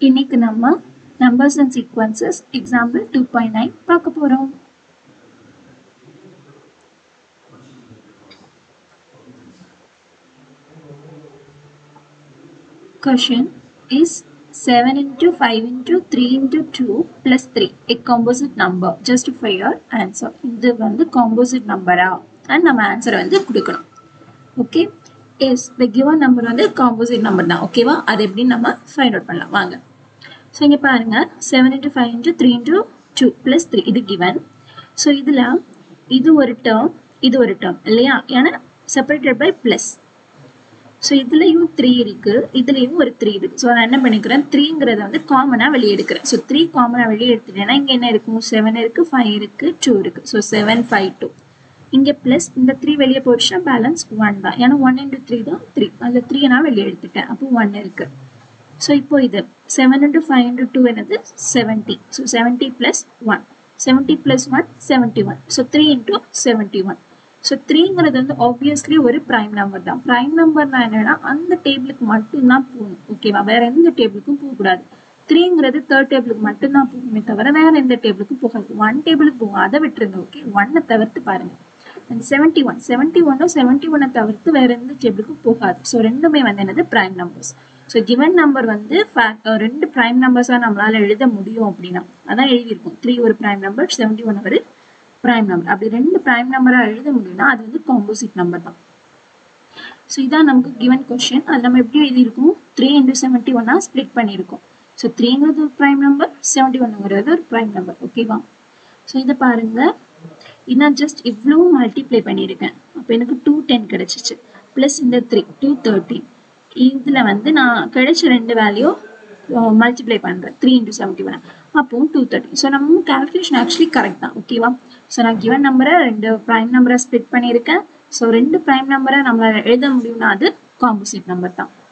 இன்னைக்கு நம்ம numbers and sequences example two point nine பார்க்க போகிறோம் Question is 7 into 5 into 3 into 2 plus 3 a composite number just for your answer இது வந்து composite number-ஆ and நம்ம ஆன்சர் வந்து கொடுக்கணும் okay yes the given number வந்து composite number தான் ஓகேவா அது எப்படி நம்ம ஃபைண்ட் அவுட் பண்ணலாம் வாங்க ஸோ இங்கே பாருங்க seven into five into three into two plus three இது கிவன் ஸோ இதில் இது ஒரு டேர்ம் இது ஒரு டேர்ம் இல்லையா ஏன்னா செப்பரேட்டட் பை ப்ளஸ் ஸோ இதுலேயும் த்ரீ இருக்கு இதுலேயும் ஒரு த்ரீ இருக்கு ஸோ நான் என்ன பண்ணிக்கிறேன் த்ரீங்கிறத வந்து காமனாக வெளியே எடுக்கிறேன் ஸோ த்ரீ காமனாக வெளியே எடுத்துட்டேன்னா இங்கே என்ன இருக்கும் செவன் இருக்கு ஃபைவ் இருக்கு டூ இருக்கு ஸோ செவன் ஃபைவ் டூ இங்கே ப்ளஸ் இந்த த்ரீ வெளியே போயிடுச்சுன்னா பேலன்ஸ் ஒன் தான் ஏன்னா ஒன் இன்ட்டு த்ரீ தான் த்ரீ அதில் த்ரீ நான் வெளியே எடுத்துட்டேன் அப்போ ஒன் இருக்கு ஸோ இப்போ இது seven into five into two என்னது seventy so seventy plus one seventy plus one seventy one so three into seventy one so த்ரீங்கிறது வந்து ஆப்வியஸ்லி ஒரு ப்ரைம் நம்பர் தான் ப்ரைம் நம்பர்னா என்னன்னா அந்த டேபிளுக்கு மட்டும்தான் போகணும் ஓகேவா வேற எந்த டேபிளுக்கும் போகக்கூடாது த்ரீங்கிறது தேர்ட் டேபிளுக்கு மட்டும்தான் போகுமே தவிர வேற எந்த டேபிளுக்கும் போகாது ஒன் டேபிளுக்கு போகும் அதை விட்டுருங்க ஓகே ஒன்னை தவிர்த்து பாருங்க அண்ட் செவன்ட்டி ஒன் செவன்ட்டி ஒன்னும் செவன்ட்டி ஒன்னை தவிர்த்து வேற எந்த டேபிளுக்கும் போகாது ஸோ ரெண்டுமே வந்து என்னது prime numbers so given number வந்து ரெண்டு ப்ரைம் நம்பர்ஸாக நம்மளால எழுத முடியும் அப்படின்னா அதான் எழுதியிருக்கும் த்ரீ ஒரு ப்ரைம் நம்பர் செவன்ட்டி ஒன் ஒரு ப்ரைம் நம்பர் அப்படி ரெண்டு ப்ரைம் நம்பராக எழுத முடியும்னா அது வந்து காம்போசிட் நம்பர் தான் ஸோ இதான் நமக்கு கிவன் கொஸ்டின் அது நம்ம எப்படி எழுதியிருக்கோம் த்ரீ இன்டூ செவன்ட்டி ஒன்னா ஸ்ப்ளிட் பண்ணியிருக்கோம் ஸோ த்ரீங்கிறது ஒரு ப்ரைம் நம்பர் செவன்ட்டி ஒன்னுங்கிறது ஒரு ப்ரைம் நம்பர் ஓகேவா ஸோ இதை பாருங்க நான் ஜஸ்ட் இவ்வளோ மல்டிப்ளை பண்ணியிருக்கேன் அப்போ எனக்கு டூ டென் கிடைச்சிச்சு ப்ளஸ் இந்த த்ரீ டூ தேர்ட்டின் இதில் வந்து நான் கிடைச்ச ரெண்டு வேல்யூ மல்டிப்ளை பண்ணுறேன் த்ரீ இன்டூ செவன்ட்டி ஒன் அப்போ டூ தேர்ட்டி ஸோ நம்ம கால்குலேஷன் ஆக்சுவலி கரெக்ட் தான் ஓகேவா ஸோ நான் கிவன் நம்பரை ரெண்டு ப்ரைம் நம்பரை ஸ்ப்ளிட் பண்ணியிருக்கேன் ஸோ ரெண்டு ப்ரைம் நம்பரை நம்மளால் எழுத முடியும்னா அது காம்போசிட் நம்பர் தான்